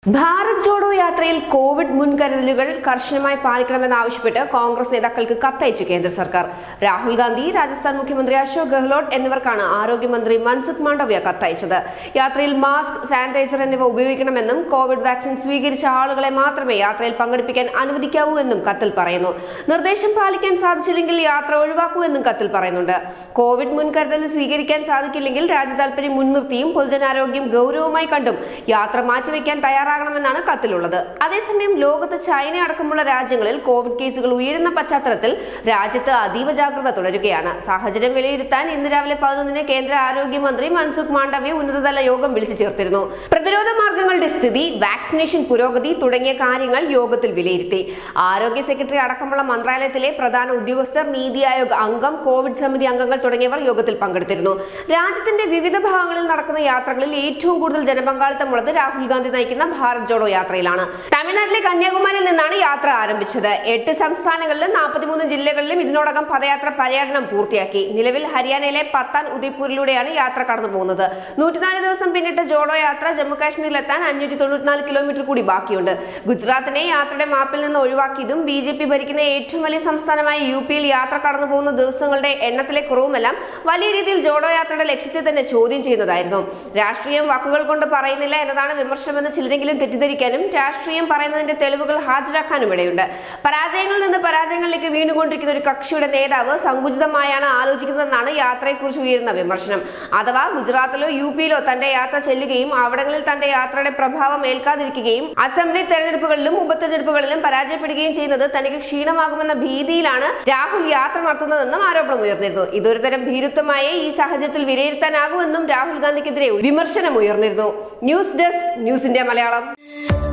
ഭാരത് ജോഡോ യാത്രയിൽ കോവിഡ് മുൻകരുതലുകൾ കർശനമായി പാലിക്കണമെന്നാവശ്യപ്പെട്ട് കോൺഗ്രസ് നേതാക്കൾക്ക് കത്തയച്ചു കേന്ദ്ര സർക്കാർ രാഹുൽ ഗാന്ധി രാജസ്ഥാൻ മുഖ്യമന്ത്രി അശോക് ഗെഹ്ലോട്ട് എന്നിവർക്കാണ് ആരോഗ്യമന്ത്രി മൻസുഖ് മാണ്ഡവ്യ കത്തയച്ചത് യാത്രയിൽ മാസ്ക് സാനിറ്റൈസർ എന്നിവ ഉപയോഗിക്കണമെന്നും കോവിഡ് വാക്സിൻ സ്വീകരിച്ച ആളുകളെ മാത്രമേ യാത്രയിൽ പങ്കെടുപ്പിക്കാൻ അനുവദിക്കാവൂ എന്നും കത്തിൽ പറയുന്നു നിർദ്ദേശം പാലിക്കാൻ സാധിച്ചില്ലെങ്കിൽ യാത്ര ഒഴിവാക്കൂ എന്നും കത്തിൽ പറയുന്നുണ്ട് കോവിഡ് മുൻകരുതൽ സ്വീകരിക്കാൻ സാധിക്കില്ലെങ്കിൽ രാജ്യതാൽപര്യം മുൻനിർത്തിയും പൊതുജനാരോഗ്യം ഗൗരവമായി കണ്ടും യാത്ര മാറ്റിവെക്കാൻ തയ്യാറാകണമെന്നാണ് കത്തിലുള്ളത് അതേസമയം ലോകത്ത് ചൈന അടക്കമുള്ള രാജ്യങ്ങളിൽ കോവിഡ് കേസുകൾ ഉയരുന്ന പശ്ചാത്തലത്തിൽ രാജ്യത്ത് അതീവ ജാഗ്രത തുടരുകയാണ് സാഹചര്യം വിലയിരുത്താൻ ഇന്ന് രാവിലെ പതിനൊന്നിന് കേന്ദ്ര ആരോഗ്യമന്ത്രി മൻസുഖ് മാണ്ഡവ്യ ഉന്നതതല യോഗം വിളിച്ചു ചേർത്തിരുന്നു പ്രതിരോധ മാർഗങ്ങളുടെ സ്ഥിതി വാക്സിനേഷൻ പുരോഗതി തുടങ്ങിയ കാര്യങ്ങൾ യോഗത്തിൽ വിലയിരുത്തി ആരോഗ്യ സെക്രട്ടറി അടക്കമുള്ള മന്ത്രാലയത്തിലെ പ്രധാന ഉദ്യോഗസ്ഥർ നീതി ആയോഗ് അംഗം കോവിഡ് സമിതി അംഗങ്ങൾ തുടങ്ങിയവർ യോഗത്തിൽ പങ്കെടുത്തിരുന്നു രാജ്യത്തിന്റെ വിവിധ ഭാഗങ്ങളിൽ നടക്കുന്ന യാത്രകളിൽ ഏറ്റവും കൂടുതൽ ജനപങ്കാളിത്തമുള്ളത് രാഹുൽ ഗാന്ധി നയിക്കുന്ന ഭാരത് ജോഡോ യാത്രയിലാണ് തമിഴ്നാട്ടിലെ കന്യാകുമാരിയിൽ നിന്നാണ് യാത്ര ആരംഭിച്ചത് എട്ട് സംസ്ഥാനങ്ങളിലും നാൽപ്പത്തിമൂന്ന് ജില്ലകളിലും ഇതിനോടകം പദയാത്ര പര്യടനം പൂർത്തിയാക്കി നിലവിൽ ഹരിയാനയിലെ പത്താൻ ഉദയ്പൂരിലൂടെയാണ് യാത്ര കടന്നു പോകുന്നത് നൂറ്റിനാല് ദിവസം പിന്നിട്ട ജോഡോ യാത്ര ജമ്മുകാശ്മീരിലെത്താൻ അഞ്ഞൂറ്റി തൊണ്ണൂറ്റിനാല് കിലോമീറ്റർ കൂടി ബാക്കിയുണ്ട് ഗുജറാത്തിനെ യാത്രയുടെ മാപ്പിൽ നിന്ന് ഒഴിവാക്കിയതും ബി ജെ പി ഭരിക്കുന്ന ഏറ്റവും വലിയ സംസ്ഥാനമായ യു പിയിൽ യാത്ര കടന്നു പോകുന്ന ദിവസങ്ങളുടെ എണ്ണത്തിലെ കുറവുമെല്ലാം വലിയ രീതിയിൽ ജോഡോ യാത്രയുടെ ലക്ഷ്യത്തെ തന്നെ ചോദ്യം ചെയ്യുന്നതായിരുന്നു രാഷ്ട്രീയം വാക്കുകൾ കൊണ്ട് പറയുന്നില്ല എന്നതാണ് വിമർശനമെന്ന് ചിലരെങ്കിലും തെറ്റിദ്ധരിക്കാനും രാഷ്ട്രീയം പറയുന്നതിന്റെ തെളിവുകൾ ഹാജരാക്കാനും ഇടയുണ്ട് പരാജയങ്ങളിൽ നിന്ന് പരാജയങ്ങളിലേക്ക് വീണുകൊണ്ടിരിക്കുന്ന ഒരു കക്ഷിയുടെ നേതാവ് സങ്കുചിതമായാണ് ആലോചിക്കുന്നതെന്നാണ് യാത്രയെക്കുറിച്ച് ഉയരുന്ന വിമർശനം അഥവാ ഗുജറാത്തിലോ യു പിയിലോ തന്റെ യാത്ര ചെല്ലുകയും അവിടങ്ങളിൽ തന്റെ യാത്രയുടെ പ്രഭാവം ഏൽക്കാതിരിക്കുകയും അസംബ്ലി തെരഞ്ഞെടുപ്പുകളിലും ഉപതെരഞ്ഞെടുപ്പുകളിലും പരാജയപ്പെടുകയും ചെയ്യുന്നത് തനിക്ക് ക്ഷീണമാകുമെന്ന ഭീതിയിലാണ് രാഹുൽ യാത്ര നടത്തുന്നതെന്നും ആരോപണം ഉയർന്നിരുന്നു ഇതൊരു തരം ഭീരുത്വമായി ഈ സാഹചര്യത്തിൽ വിലയിരുത്താനാകുമെന്നും രാഹുൽ ഗാന്ധിക്കെതിരെ വിമർശനം ഉയർന്നിരുന്നു news desk news India Malayalam